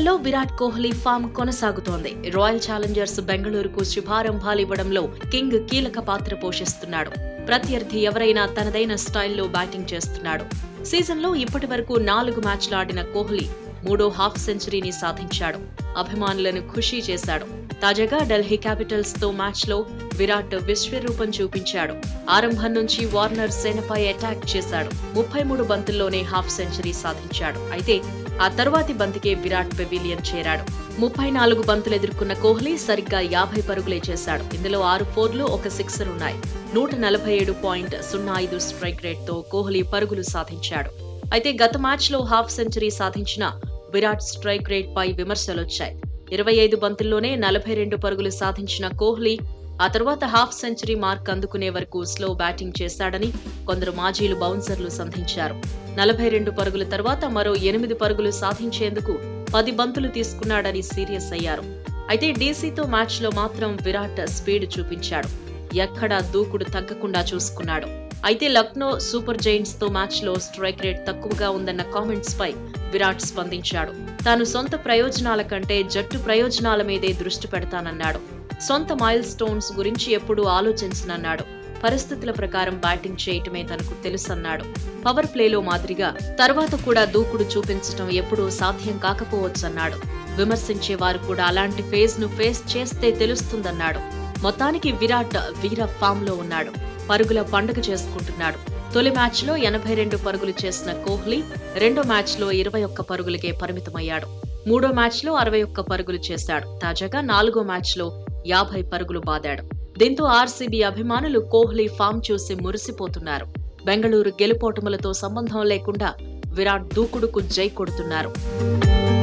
ఐపీఎల్లో విరాట్ కోహ్లీ ఫామ్ కొనసాగుతోంది royal challengers బెంగళూరుకు శుభారంభాలు ఇవ్వడంలో కింగ్ కీలక పాత్ర పోషిస్తున్నాడు ప్రత్యర్థి ఎవరైనా తనదైన స్టైల్లో బ్యాటింగ్ చేస్తున్నాడు సీజన్లో ఇప్పటి వరకు నాలుగు మ్యాచ్లు ఆడిన కోహ్లీ మూడో హాఫ్ సెంచరీని సాధించాడు అభిమానులను ఖుషీ చేశాడు తాజాగా ఢిల్లీ క్యాపిటల్స్ తో మ్యాచ్ లో విరాట్ విశ్వరూపం చూపించాడు ఆరంభం నుంచి వార్నర్ సేనపై అటాక్ చేశాడు ముప్పై మూడు బంతుల్లోనే హాఫ్ సెంచరీ సాధించాడు అయితే ఆ తర్వాతి బంతికే విరాట్ పెవిలియన్ చేరాడు ముప్పై నాలుగు బంతులు ఎదుర్కొన్న కోహ్లీ సరిగ్గా యాభై పరుగులే చేశాడు ఇందులో ఆరు ఫోర్లు ఒక సిక్సర్ ఉన్నాయి నూట నలభై ఏడు పాయింట్ సున్నా ఐదు స్ట్రైక్ రేట్ తో కోహ్లీ పరుగులు సాధించాడు అయితే గత మ్యాచ్ లో హాఫ్ సెంచరీ సాధించిన విరాట్ స్ట్రైక్ రేట్ పై విమర్శలొచ్చాయి ఇరవై ఐదు బంతుల్లోనే నలభై రెండు పరుగులు సాధించిన కోహ్లీ ఆ తర్వాత హాఫ్ సెంచరీ మార్క్ అందుకునే వరకు స్లో బ్యాటింగ్ చేశాడని కొందరు మాజీలు బౌన్సర్లు సంధించారు నలభై రెండు పరుగుల తర్వాత మరో ఎనిమిది పరుగులు సాధించేందుకు పది బంతులు తీసుకున్నాడని సీరియస్ అయ్యారు అయితే డీసీతో మ్యాచ్లో మాత్రం విరాట్ స్పీడ్ చూపించాడు ఎక్కడా దూకుడు తగ్గకుండా చూసుకున్నాడు అయితే లక్నో సూపర్ జైంట్స్ తో మ్యాచ్ లో స్ట్రైక్ రేట్ తక్కువగా ఉందన్న కామెంట్స్ పై విరాట్ స్పందించాడు తాను సొంత ప్రయోజనాల కంటే జట్టు ప్రయోజనాల మీదే దృష్టి పెడతానన్నాడు సొంత మైల్ స్టోన్స్ గురించి ఎప్పుడూ ఆలోచించనన్నాడు పరిస్థితుల ప్రకారం బ్యాటింగ్ చేయటమే తనకు తెలుసన్నాడు పవర్ ప్లేలో మాదిరిగా తర్వాత కూడా దూకుడు చూపించటం ఎప్పుడూ సాధ్యం కాకపోవచ్చన్నాడు విమర్శించే వారు కూడా అలాంటి ఫేజ్ ను ఫేస్ చేస్తే తెలుస్తుందన్నాడు మొత్తానికి విరాట్ వీర ఫామ్ లో ఉన్నాడు పరుగుల పండుగ చేసుకుంటున్నాడు తొలి మ్యాచ్ లో ఎనభై రెండు పరుగులు చేసిన కోహ్లీ రెండో మ్యాచ్ లో ఇరవై ఒక్క పరుగులకే పరిమితమయ్యాడు మూడో మ్యాచ్ లో అరవై ఒక్క పరుగులు చేశాడు తాజాగా నాలుగో మ్యాచ్ లో యాభై పరుగులు బాదాడు దీంతో ఆర్సీబీ అభిమానులు కోహ్లీ ఫామ్ చూసి మురిసిపోతున్నారు బెంగళూరు గెలుపోటములతో సంబంధం లేకుండా విరాట్ దూకుడుకు జై కొడుతున్నారు